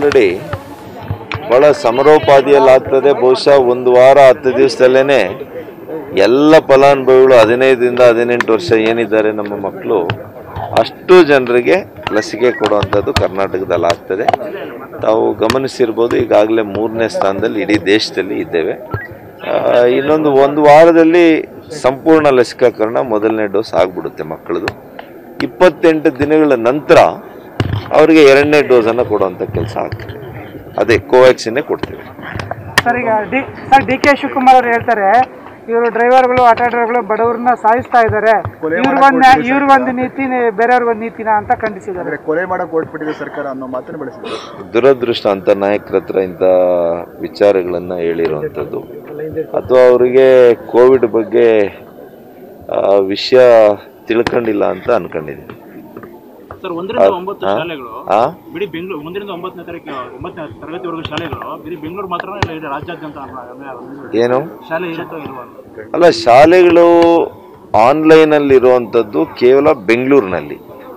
Already ಬಹಳ ಸಮರೋಪಾದಿಯಲ್ಲಿ ಆಗ್ತದೆ ಬಹುಶಃ ಒಂದು ವಾರ ಹತ್ತು ದಿವಸದಲ್ಲೇ ಎಲ್ಲ ಫಲಾನುಭವಿಗಳು ಹದಿನೈದರಿಂದ ಹದಿನೆಂಟು ವರ್ಷ ಏನಿದ್ದಾರೆ ನಮ್ಮ ಮಕ್ಕಳು ಅಷ್ಟು ಜನರಿಗೆ ಲಸಿಕೆ ಕೊಡುವಂಥದ್ದು ಕರ್ನಾಟಕದಲ್ಲಿ ಆಗ್ತದೆ ತಾವು ಗಮನಿಸಿರ್ಬೋದು ಈಗಾಗಲೇ ಮೂರನೇ ಸ್ಥಾನದಲ್ಲಿ ಇಡೀ ದೇಶದಲ್ಲಿ ಇದ್ದೇವೆ ಆ, ಇನ್ನೊಂದು ಒಂದು ವಾರದಲ್ಲಿ ಸಂಪೂರ್ಣ ಲಸಿಕಾಕರಣ ಮೊದಲನೇ ಡೋಸ್ ಆಗಿಬಿಡುತ್ತೆ ಮಕ್ಕಳದು ಇಪ್ಪತ್ತೆಂಟು ದಿನಗಳ ನಂತರ ಅವರಿಗೆ ಎರಡನೇ ಡೋಸನ್ನು ಕೊಡುವಂಥ ಕೆಲಸ ಆಗ್ತದೆ ಅದೇ ಕೋವ್ಯಾಕ್ಸಿನ್ನೇ ಕೊಡ್ತೇವೆ ಸರ್ ಈಗ D sir D K Shivakumar ಅವರು ಹೇಳ್ತಾರೆ ಇವರು ಡ್ರೈವರ್ಗಳು ಆಟೋ ಡ್ರೈವರ್ಗಳು ಬಡವರನ್ನ ಸಾಯಿಸ್ತಾ ಇದ್ದಾರೆ ಇವ್ರಿಗೊಂದು ಇವ್ರಿಗೊಂದು ನೀತಿ ಬೇರೆಯವ್ರಿಗೊಂದು ನೀತಿನ ಅಂತ ಖಂಡಿಸಿದ್ದಾರೆ ಅಂದ್ರೆ ಕೊಲೆ ಮಾಡಕ್ ಹೊರಟ್ಬಿಟ್ಟಿದೆ ಸರ್ಕಾರ ಅನ್ನೋ ಮಾತನ್ನು ಬೆಳೆಸಿದ್ರು ದುರದೃಷ್ಟ ಅಂತ ನಾಯಕರ ಹತ್ರ ಇಂಥ ವಿಚಾರಗಳನ್ನು ಹೇಳಿರುವಂಥದ್ದು ಅಥವಾ ಅವರಿಗೆ ಕೋವಿಡ್ ಬಗ್ಗೆ ಆ, ವಿಷಯ ತಿಳ್ಕೊಂಡಿಲ್ಲ ಅಂತ ಅನ್ಕೊಂಡಿದ್ದೀನಿ ಸರ್ ಒಂದರಿಂದ ಒಂಬತ್ತು ಹಾ? ಶಾಲೆಗಳು ಆ ಬಿಡಿ ಬೆಂಗಳೂರು ಒಂದರಿಂದ ಒಂಬತ್ತನೇ ತಾರೀಕು ಒಂಬತ್ತನೇ ತರಗತಿವರೆಗೂ ಶಾಲೆಗಳು ಬರೀ ಬೆಂಗಳೂರು ಮಾತ್ರ ಇಲ್ಲ ಇಡೀ ರಾಜ್ಯಾದ್ಯಂತ ಅಲ್ಲ- ಏನು ಶಾಲೆ ಇರುತ್ತೋ ಇಲ್ವಾ ಅಲ್ಲ ಶಾಲೆಗಳು ಆನ್ಲೈನಲ್ಲಿ ಇರುವಂಥದ್ದು ಕೇವಲ ಬೆಂಗಳೂರಿನಲ್ಲಿ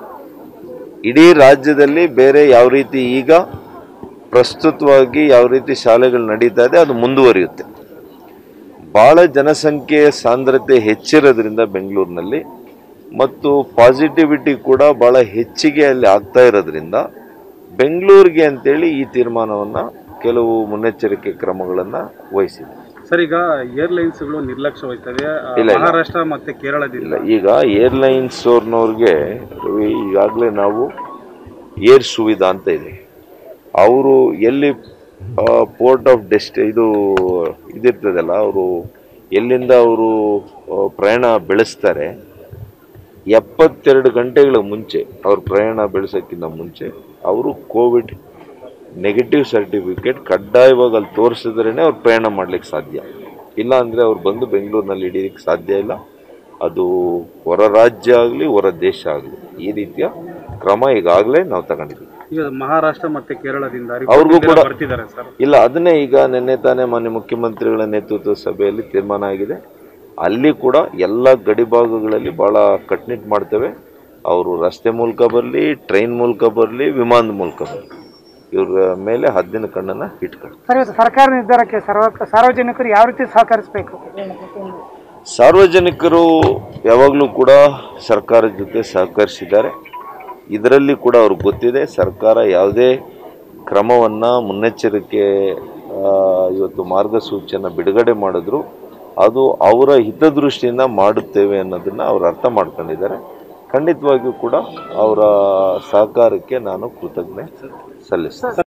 ಇಡೀ ರಾಜ್ಯದಲ್ಲಿ ಬೇರೆ ಯಾವ ರೀತಿ ಈಗ ಪ್ರಸ್ತುತವಾಗಿ ಯಾವ ರೀತಿ ಶಾಲೆಗಳು ನಡೀತಾ ಇದೆ ಅದು ಮುಂದುವರಿಯುತ್ತೆ ಭಾಳ ಜನಸಂಖ್ಯೆಯ ಸಾಂದ್ರತೆ ಹೆಚ್ಚಿರೋದ್ರಿಂದ ಬೆಂಗಳೂರಿನಲ್ಲಿ ಮತ್ತು ಪಾಸಿಟಿವಿಟಿ ಕೂಡ ಭಾಳ ಹೆಚ್ಚಿಗೆ ಅಲ್ಲಿ ಆಗ್ತಾ ಇರೋದ್ರಿಂದ ಬೆಂಗಳೂರಿಗೆ ಅಂತೇಳಿ ಈ ತೀರ್ಮಾನವನ್ನು ಕೆಲವು ಮುನ್ನೆಚ್ಚರಿಕೆ ಕ್ರಮಗಳನ್ನು ವಹಿಸಿದೆ ಸರ್ ಈಗ ಏರ್ಲೈನ್ಸ್ಗಳು ನಿರ್ಲಕ್ಷ್ಯ ವಹಿಸ್ತದೆ ಆ, ಇಲ್ಲ, ಇಲ್ಲ. ಮಹಾರಾಷ್ಟ್ರ ಮತ್ತೆ ಕೇರಳದಿಂದ ಇಲ್ಲ ಈಗ ಏರ್ಲೈನ್ಸ್ ಅವ್ರನ್ನವ್ರಿಗೆ ರವಿ ಈಗಾಗಲೇ ನಾವು ಏರ್ ಸುವಿಧಾ ಅಂತ ಇದೆ ಅವರು ಎಲ್ಲಿ ಪೋರ್ಟ್ ಆಫ್ ಡೆಸ್ಟ್ ಇದು ಇದಿರ್ತದಲ್ಲ ಅವರು ಎಲ್ಲಿಂದ ಅವರು ಪ್ರಯಾಣ ಬೆಳೆಸ್ತಾರೆ ಎಪ್ಪತ್ತೆರಡು ಗಂಟೆಗಳ ಮುಂಚೆ ಅವ್ರ ಪ್ರಯಾಣ ಬೆಳೆಸೋಕ್ಕಿಂತ ಮುಂಚೆ ಅವರು ಕೋವಿಡ್ ನೆಗೆಟಿವ್ ಸರ್ಟಿಫಿಕೇಟ್ ಕಡ್ಡಾಯವಾಗಿ ಅಲ್ಲಿ ತೋರಿಸಿದ್ರೇ ಅವ್ರು ಪ್ರಯಾಣ ಮಾಡ್ಲಿಕ್ಕೆ ಸಾಧ್ಯ ಇಲ್ಲ ಅಂದರೆ ಅವ್ರು ಬಂದು ಬೆಂಗಳೂರಿನಲ್ಲಿ ಹಿಡಿಯೋಕ್ಕೆ ಸಾಧ್ಯ ಇಲ್ಲ ಅದು ಹೊರ ರಾಜ್ಯ ಆಗಲಿ ಹೊರ ದೇಶ ಆಗಲಿ ಈ ರೀತಿಯ ಕ್ರಮ ಈಗಾಗಲೇ ನಾವು ತಗೊಂಡಿದ್ದೀವಿ ಈಗ ಮಹಾರಾಷ್ಟ್ರ ಮತ್ತೆ ಕೇರಳದಿಂದ ಅವ್ರಿಗೂ report ಕೂಡ ಇದೆಲ್ಲ ಬರ್ತಿದ್ದಾರೆ ಸರ್ ಇಲ್ಲ ಅದನ್ನೇ ಈಗ ನಿನ್ನೆ ತಾನೇ ಮಾನ್ಯ ಮುಖ್ಯಮಂತ್ರಿಗಳ ನೇತೃತ್ವದ ಸಭೆಯಲ್ಲಿ ತೀರ್ಮಾನ ಆಗಿದೆ ಅಲ್ಲಿ ಕೂಡ ಎಲ್ಲ ಗಡಿಭಾಗಗಳಲ್ಲಿ ಭಾಳ ಕಟ್ನಿಟ್ ಮಾಡ್ತೇವೆ ಅವರು ರಸ್ತೆ ಮೂಲಕ ಬರಲಿ ಟ್ರೈನ್ ಮೂಲಕ ಬರಲಿ ವಿಮಾನದ ಮೂಲಕ ಬರಲಿ ಇವ್ರ ಮೇಲೆ ಹದ್ದಿನ ಕಣ್ಣನ್ನು ಇಟ್ಕೊಂಡು ಸರ್ ಇವತ್ತು ಸರ್ಕಾರ ನಿರ್ಧಾರಕ್ಕೆ ಸರ್ವ ಸಾರ್ವಜನಿಕರು ಯಾವ ರೀತಿ ಸಹಕರಿಸಬೇಕು ಸಾರ್ವಜನಿಕರು ಯಾವಾಗಲೂ ಕೂಡ ಸರ್ಕಾರದ ಜೊತೆ ಸಹಕರಿಸಿದ್ದಾರೆ ಇದರಲ್ಲಿ ಕೂಡ ಅವ್ರಿಗೆ ಗೊತ್ತಿದೆ ಸರ್ಕಾರ ಯಾವುದೇ ಕ್ರಮವನ್ನು ಮುನ್ನೆಚ್ಚರಿಕೆ ಆ, ಇವತ್ತು ಮಾರ್ಗಸೂಚಿಯನ್ನು ಬಿಡುಗಡೆ ಮಾಡಿದ್ರು ಅದು ಅವರ ಹಿತದೃಷ್ಟಿಯಿಂದ ಮಾಡುತ್ತೇವೆ ಅನ್ನೋದನ್ನು ಅವ್ರು ಅರ್ಥ ಮಾಡ್ಕೊಂಡಿದ್ದಾರೆ ಖಂಡಿತವಾಗಿಯೂ ಕೂಡ ಅವರ ಸಹಕಾರಕ್ಕೆ ನಾನು ಕೃತಜ್ಞೆ ಸಲ್ಲಿಸ್ತೇನೆ